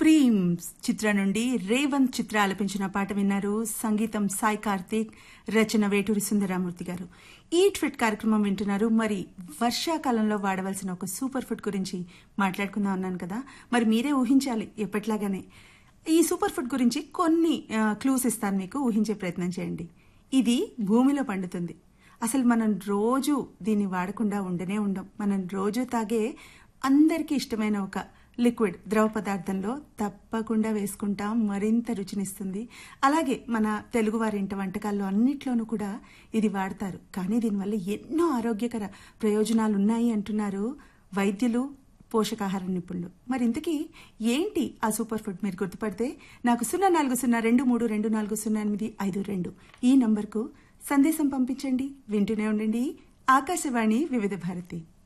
cream చిత్ర నుండి రేవంత్ చిత్ర ఆలపించిన పాట విన్నారు సంగీతం సాయి కార్తీక్ రచన వేటూరి సుందరామూర్తి గారు ఈట్ ఫిట్ కార్యక్రమం వింటున్నారు మరి వర్షాకాలంలో వాడవలసిన ఒక సూపర్ ఫుడ్ గురించి మాట్లాడుకుందాం అన్నాను కదా మరి మీరే ఊహించాలి ఎప్పట్లాగానే ఈ సూపర్ ఫుడ్ గురించి కొన్ని క్లూస్ ఇస్తాను మీకు ఊహించే ప్రయత్నం చేయండి ఇది భూమిలో పండుతుంది అసలు మనం రోజు దీన్ని వాడకుండా ఉండనే ఉండం మనం రోజు తాగే అందరికీ ఇష్టమైన ఒక లిక్విడ్ ద్రవ పదార్థంలో తప్పకుండా వేసుకుంటాం మరింత రుచినిస్తుంది అలాగే మన తెలుగువారి ఇంట వంటకాల్లో అన్నిట్లోనూ కూడా ఇది వాడతారు కానీ దీనివల్ల ఎన్నో ఆరోగ్యకర ప్రయోజనాలు ఉన్నాయి అంటున్నారు వైద్యులు పోషకాహార నిపుణులు మరి ఇంతకీ ఏంటి ఆ సూపర్ ఫుడ్ మీరు గుర్తుపడితే నాకు సున్నా నాలుగు సున్నా రెండు మూడు రెండు నాలుగు సున్నా ఎనిమిది ఐదు రెండు ఈ నంబర్కు సందేశం పంపించండి వింటూనే ఉండండి ఆకాశవాణి వివిధ భారతి